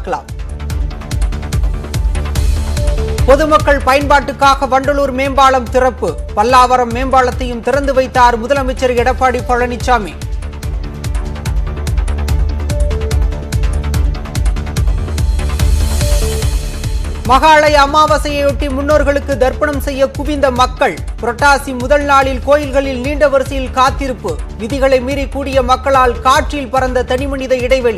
பார்க்கலாம் பொதுமக்கள் பயன்பாட்டுக்காக வண்டலூர் மேம்பாலம் திறப்பு பல்லாவரம் மேம்பாலத்தையும் திறந்து வைத்தார் முதலமைச்சர் எடப்பாடி பழனிசாமி மகாலய அமாவாசையொட்டி முன்னோர்களுக்கு தர்ப்பணம் செய்ய குவிந்த மக்கள் புரட்டாசி முதல் நாளில் கோயில்களில் நீண்ட வரிசையில் காத்திருப்பு விதிகளை மீறி கூடிய மக்களால் காற்றில் பறந்த தனிமனித இடைவெளி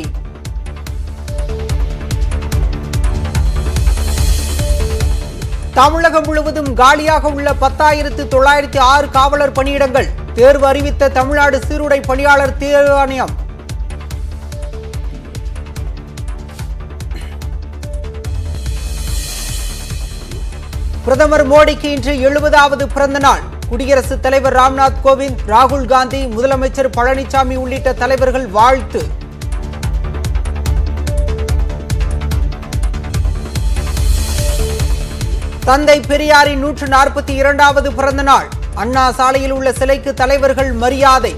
தமிழகம் முழுவதும் காலியாக உள்ள பத்தாயிரத்து தொள்ளாயிரத்தி ஆறு காவலர் பணியிடங்கள் தேர்வு அறிவித்த தமிழ்நாடு சீருடை பணியாளர் தேர்வாணையம் பிரதமர் மோடிக்கு இன்று எழுபதாவது பிறந்த நாள் குடியரசுத் தலைவர் ராம்நாத் கோவிந்த் ராகுல் காந்தி முதலமைச்சர் பழனிசாமி உள்ளிட்ட தலைவர்கள் வாழ்த்து தந்தை பெரியாரின் நூற்று நாற்பத்தி இரண்டாவது பிறந்த நாள் அண்ணா சாலையில் உள்ள சிலைக்கு தலைவர்கள் மரியாதை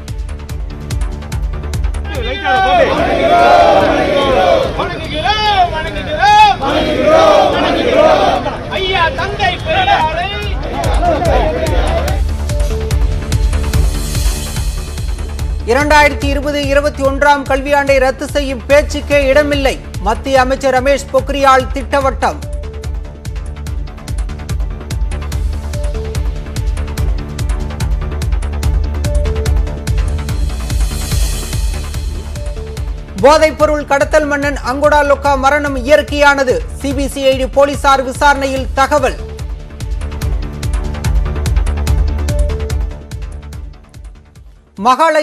வணங்குகிறோம் வணங்குகிறோம் வணங்குகிறோம் ஐயா தந்தை பெரியாரை இரண்டாயிரத்தி இருபது இருபத்தி ஒன்றாம் கல்வியாண்டை ரத்து செய்யும் பேச்சுக்கே இடமில்லை மத்திய அமைச்சர் ரமேஷ் பொக்ரியால் திட்டவட்டம் போதைப்பொருள் கடத்தல் மன்னன் அங்கோடா லொக்கா மரணம் இயற்கையானது சிபிசிஐடி போலீசார் விசாரணையில் தகவல் மகாலய